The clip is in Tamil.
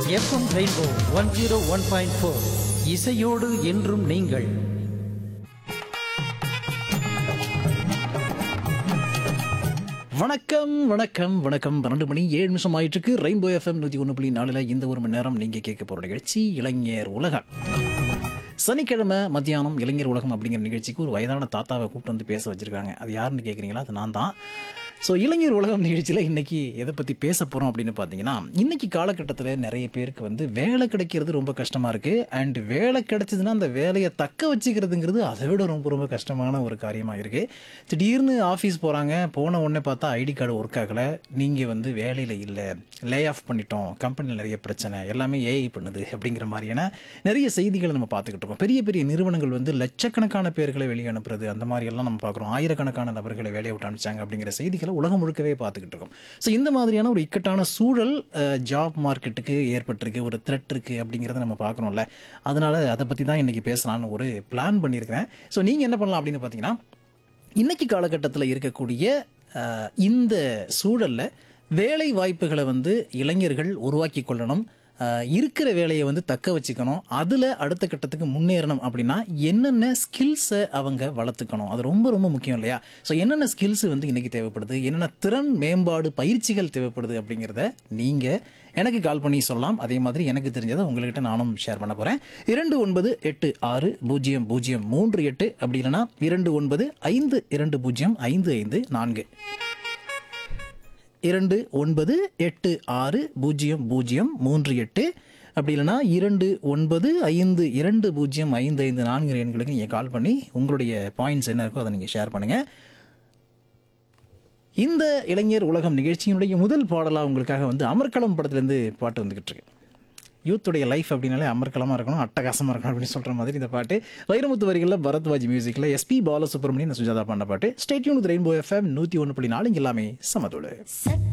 FM rainbow one zero one point four இசையோடு என்றும் நீங்கள் வணக்கம் வணக்கம் வணக்கம் பன்னெண்டு மணி ஏழு நிமிஷம் ஆயிட்டு இருக்கு ரெயின்போ எஃப்எம் நூற்றி ஒன்று புள்ளி நாலில் இந்த ஒரு மணி நேரம் நீங்கள் கேட்க போகிற நிகழ்ச்சி இளைஞர் உலகம் சனிக்கிழமை மத்தியானம் இளைஞர் உலகம் அப்படிங்கிற நிகழ்ச்சிக்கு ஒரு வயதான தாத்தாவை கூப்பிட்டு வந்து பேச வச்சிருக்காங்க அது யாருன்னு கேட்குறீங்களா அது நான் தான் ஸோ இளைஞர் உலகம் நிகழ்ச்சியில் இன்னைக்கு எதை பற்றி பேச போகிறோம் அப்படின்னு பார்த்தீங்கன்னா இன்னைக்கு காலகட்டத்தில் நிறைய பேருக்கு வந்து வேலை கிடைக்கிறது ரொம்ப கஷ்டமாக இருக்குது அண்ட் வேலை கிடைச்சதுன்னா அந்த வேலையை தக்க வச்சுக்கிறதுங்கிறது அதை விட ரொம்ப ரொம்ப கஷ்டமான ஒரு காரியமாக இருக்குது திடீர்னு ஆஃபீஸ் போகிறாங்க போன உடனே பார்த்தா ஐடி கார்டு ஒர்க் ஆகலை நீங்கள் வந்து வேலையில் இல்லை லே ஆஃப் பண்ணிட்டோம் கம்பெனியில் நிறைய பிரச்சனை எல்லாமே ஏஐ பண்ணுது அப்படிங்கிற மாதிரியான நிறைய செய்திகளை நம்ம பார்த்துக்கிட்டு இருக்கோம் பெரிய பெரிய நிறுவனங்கள் வந்து லட்சக்கணக்கான பேர்களை வெளியே அனுப்புறது அந்த மாதிரி எல்லாம் நம்ம பார்க்குறோம் ஆயிரக்கணக்கான நபர்களை வேலையை விட்டு அனுப்பிச்சாங்க அப்படிங்கிற செய்திகளை உலகம் முழுக்கவே பார்த்துக்கிட்டு இருக்கோம் ஸோ இந்த மாதிரியான ஒரு இக்கட்டான சூழல் ஜாப் மார்க்கெட்டுக்கு ஏற்பட்டிருக்கு ஒரு த்ரெட் இருக்குது அப்படிங்கிறத நம்ம பார்க்கணும்ல அதனால அதை பற்றி தான் இன்றைக்கி பேசலாம்னு ஒரு பிளான் பண்ணியிருக்கிறேன் ஸோ நீங்கள் என்ன பண்ணலாம் அப்படின்னு பார்த்தீங்கன்னா இன்னைக்கு காலகட்டத்தில் இருக்கக்கூடிய அஹ், இந்த சூழல்ல வேலை வாய்ப்புகளை வந்து இளைஞர்கள் உருவாக்கி கொள்ளணும் அஹ், இருக்கிற வேலையை வந்து தக்க வச்சுக்கணும் அதில் அடுத்த கட்டத்துக்கு முன்னேறணும் அப்படின்னா என்னென்ன ஸ்கில்ஸை அவங்க வளர்த்துக்கணும் அது ரொம்ப ரொம்ப முக்கியம் இல்லையா ஸோ என்னென்ன ஸ்கில்ஸ் வந்து இன்னைக்கு தேவைப்படுது என்னென்ன திறன் மேம்பாடு பயிற்சிகள் தேவைப்படுது அப்படிங்கிறத நீங்கள் எனக்கு கால் பண்ணி சொல்லலாம் அதே மாதிரி எனக்கு தெரிஞ்சதை உங்கள்கிட்ட நானும் ஷேர் பண்ண போகிறேன் இரண்டு ஒன்பது எட்டு ஆறு பூஜ்ஜியம் பூஜ்ஜியம் மூன்று எட்டு அப்படி இல்லைன்னா இரண்டு ஒன்பது ஐந்து இரண்டு பூஜ்ஜியம் ஐந்து ஐந்து நான்கு இரண்டு ஒன்பது எட்டு ஆறு பூஜ்ஜியம் பூஜ்ஜியம் மூன்று எட்டு அப்படி இல்லைன்னா இரண்டு ஒன்பது ஐந்து இரண்டு பூஜ்ஜியம் ஐந்து ஐந்து நான்கு எண்களுக்கு நீங்கள் கால் பண்ணி உங்களுடைய பாயிண்ட்ஸ் என்ன இருக்கோ அதை நீங்கள் ஷேர் பண்ணுங்கள் இந்த இளைஞர் உலகம் நிகழ்ச்சியினுடைய முதல் பாடலாக உங்களுக்காக வந்து அமர்க்களம் படத்துலேருந்து பாட்டு வந்துக்கிட்டு இருக்கு யூத்துடைய லைஃப் அப்படின்னாலே அமர்க்கலமாக இருக்கணும் அட்டகாசமாக இருக்கணும் அப்படின்னு சொல்கிற மாதிரி இந்த பாட்டு வைரமுத்து வரிகளில் பரத்வாஜ் மியூசிக்கில் எஸ்பி பாலசுப்ரமணியன் சுஜாதா பண்ண பாட்டு ஸ்டேட்யூன் ரெயின்போ எஃப்எம் நூற்றி ஒன்று புள்ளி நாலு இங்க எல்லாமே சமதோடு